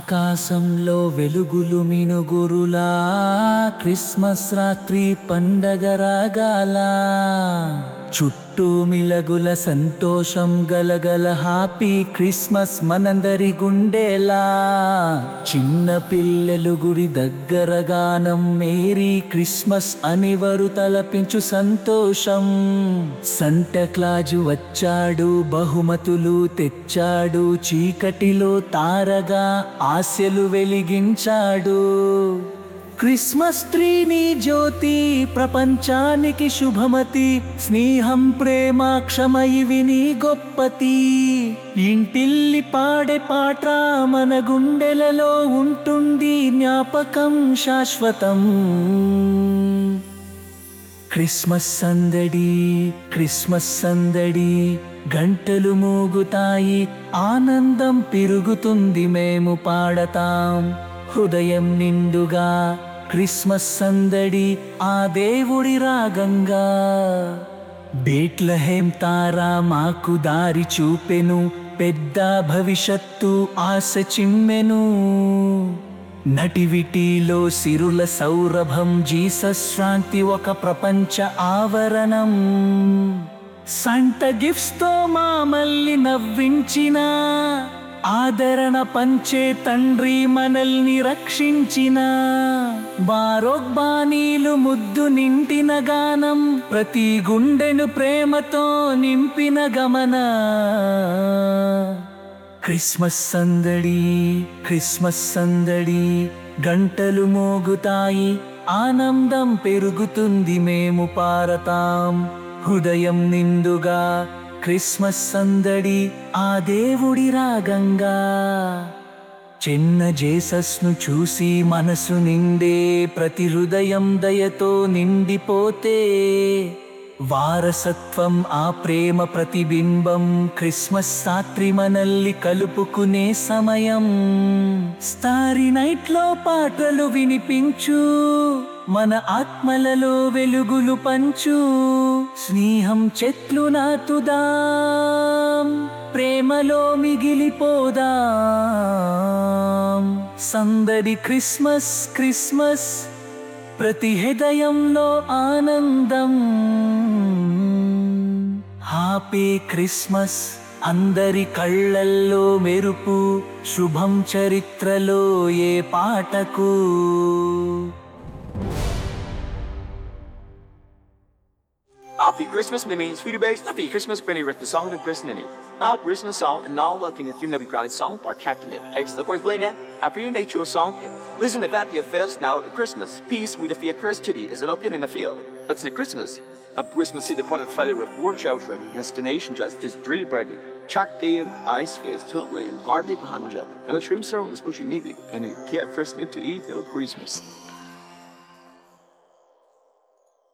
ఆకాశంలో వెలుగులు మినుగురులా క్రిస్మస్ రాత్రి పండగ రాగాల చుట్టూ మిలగుల సంతోషం గలగల హ్యాపీ క్రిస్మస్ మనందరి గుండెలా చిన్న పిల్లలు గుడి దగ్గర గానం మేరీ క్రిస్మస్ అని వారు తలపించు సంతోషం సంత క్లాజు వచ్చాడు బహుమతులు తెచ్చాడు చీకటిలో తారగా ఆశలు వెలిగించాడు క్రిస్మస్ ట్రీని జ్యోతి ప్రపంచానికి శుభమతి స్నేహం ప్రేమ క్షమ ఇవి నీ గొప్పతి ఇంటిల్లి పాడే పాట మన గుండెలలో ఉంటుంది జ్ఞాపకం శాశ్వతం క్రిస్మస్ సందడి క్రిస్మస్ సందడి గంటలు మోగుతాయి ఆనందం పెరుగుతుంది మేము పాడతాం హృదయం నిండుగా క్రిస్మస్ సందడి ఆ దేవుడి రాగంగా బేట్లహేం తారా మాకు దారి చూపెను పెద్ద భవిష్యత్తు ఆశ చిమ్మెను నటివిటీలో సిరుల సౌరభం జీసస్ శాంతి ఒక ప్రపంచ ఆవరణం సంట గిఫ్ట్స్ తో మామల్ని నవ్వించిన ఆదరణ పంచే తండ్రి మనల్ని రక్షించిన బారోగ్బానీలు ముద్దు నింటిన గానం ప్రతి గుండెను ప్రేమతో నింపిన గమన క్రిస్మస్ సందడి క్రిస్మస్ సందడి గంటలు మోగుతాయి ఆనందం పెరుగుతుంది మేము పారతాం హృదయం నిండుగా క్రిస్మస్ సందడి ఆ దేవుడి రాగంగా చిన్న జేసస్ను చూసి మనసు నిండే ప్రతి హృదయం దయతో నిండిపోతే వారసత్వం ఆ ప్రేమ ప్రతిబింబం క్రిస్మస్ రాత్రి మనల్ని కలుపుకునే సమయం స్టారీ నైట్ లో పాటలు వినిపించు మన ఆత్మలలో వెలుగులు పంచు స్నేహం చెట్లు నాటుదాం ప్రేమలో మిగిలిపోదాం సందడి క్రిస్మస్ క్రిస్మస్ ప్రతి హృదయంలో ఆనందం హ్యాపీ క్రిస్మస్ అందరి కళ్ళల్లో మెరుపు శుభం చరిత్రలో ఏ పాటకు Happy Christmas, my name is Peter Bass. Happy Christmas, Benny with the song of Christmas. Now, Christmas song, and now looking at you, Nabi Crowley song, or Captain It. Thanks the point playing that. Happy nature song. Listen to that, the affairs now at Christmas. Peace with the fear cursed today is an open in the field. That's the Christmas. A Christmas see the point of fire with watch out for destination just is drill bread. Chuck Dale, ice face, totally, and hardly behind you. And the trim song is pushing neatly, and it get first into eat till Christmas.